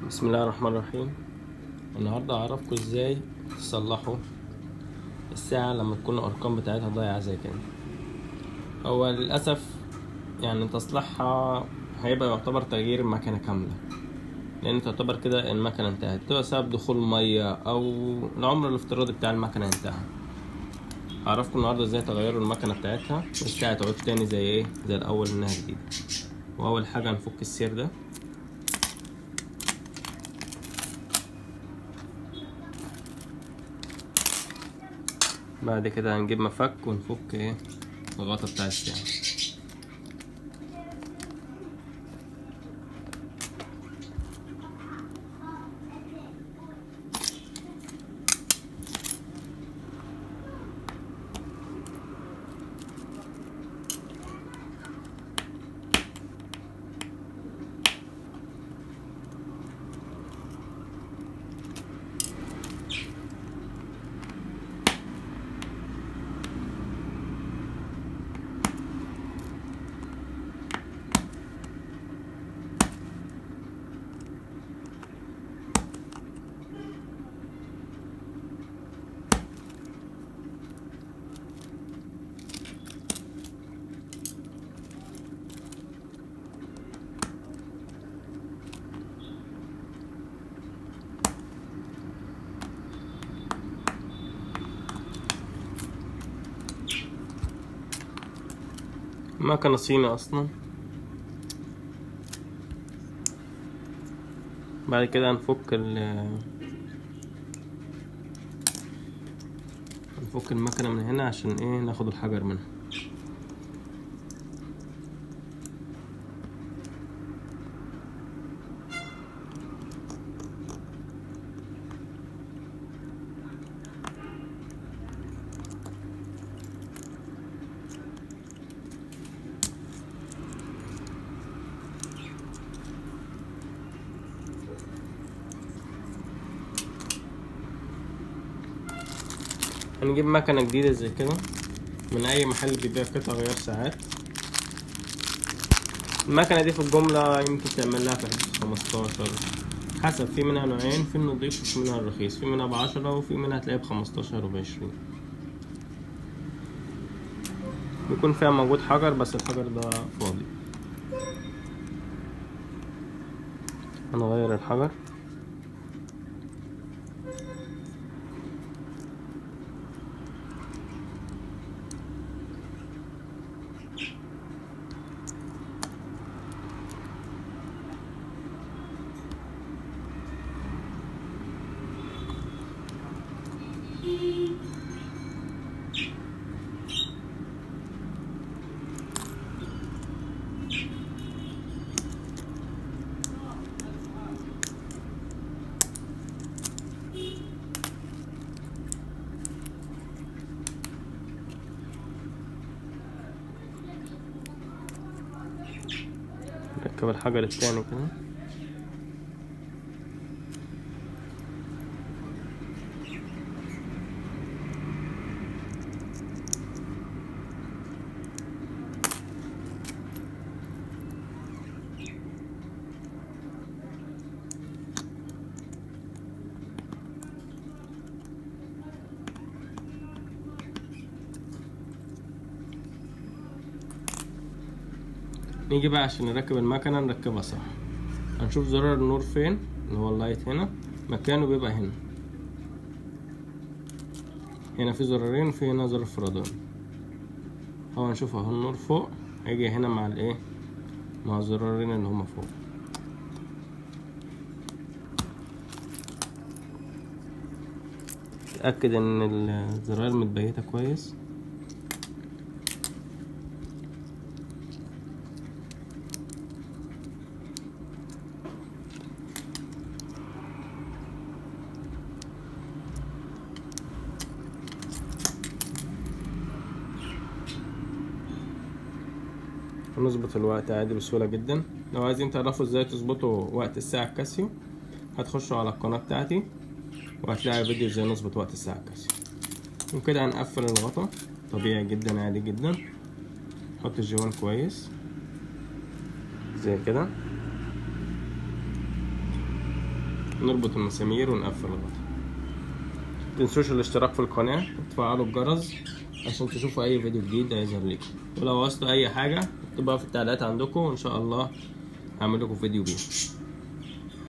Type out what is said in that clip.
بسم الله الرحمن الرحيم النهارده هعرفكم ازاي تصلحوا الساعة لما تكون الأرقام بتاعتها ضايعة زي كده هو للأسف يعني تصليحها هيبقى يعتبر تغيير المكنة كاملة لأن تعتبر كده المكنة انتهت تبقى سبب دخول مية أو العمر الافتراضي بتاع المكنة انتهى هعرفكم النهارده ازاي تغيروا المكنة بتاعتها والساعة تعود تاني زي ايه زي الأول إنها جديدة وأول حاجة هنفك السير ده بعد كده هنجيب مفك ونفك ايه الغطا بتاع الساعة مكنة صيني أصلا بعد كده هنفك ال هنفك المكنة من هنا عشان ايه ناخد الحجر منها هنجيب مكنة جديدة زي كده من أي محل بيبيع قطع غيار ساعات المكنة دي في الجملة يمكن تعمل لها في حدود خمستاشر حسب في منها نوعين في النضيف وفي منها الرخيص في منها بعشرة وفي منها تلاقيها بخمستاشر وبعشرين بيكون فيها موجود حجر بس الحجر ده فاضي هنغير الحجر نركب الحجر التاني كده نيجي بقى عشان نركب المكنة نركبها صح هنشوف زرار النور فين اللي هو اللايت هنا مكانه بيبقى هنا هنا في زرارين وفي هنا زرار فرادون هو نشوف اهو النور فوق هيجي هنا مع الايه مع الزرارين اللي هما فوق اتأكد ان الزراير متبيتة كويس ونظبط الوقت عادي بسهولة جدا لو عايزين تعرفوا ازاي تظبطوا وقت الساعة الكاسيو هتخشوا على القناة بتاعتي وهتلاقي فيديو ازاي نظبط وقت الساعة الكاسيو وكده هنقفل الغطا طبيعي جدا عادي جدا نحط الجوان كويس زي كده نربط المسامير ونقفل الغطا متنسوش الاشتراك في القناة وتفعلوا الجرس عشان تشوفوا اي فيديو جديد هيظهر لكم ولو عوزتوا اي حاجة اكتبوها في التعليقات عندكم وان شاء الله هعمل لكم فيديو بيه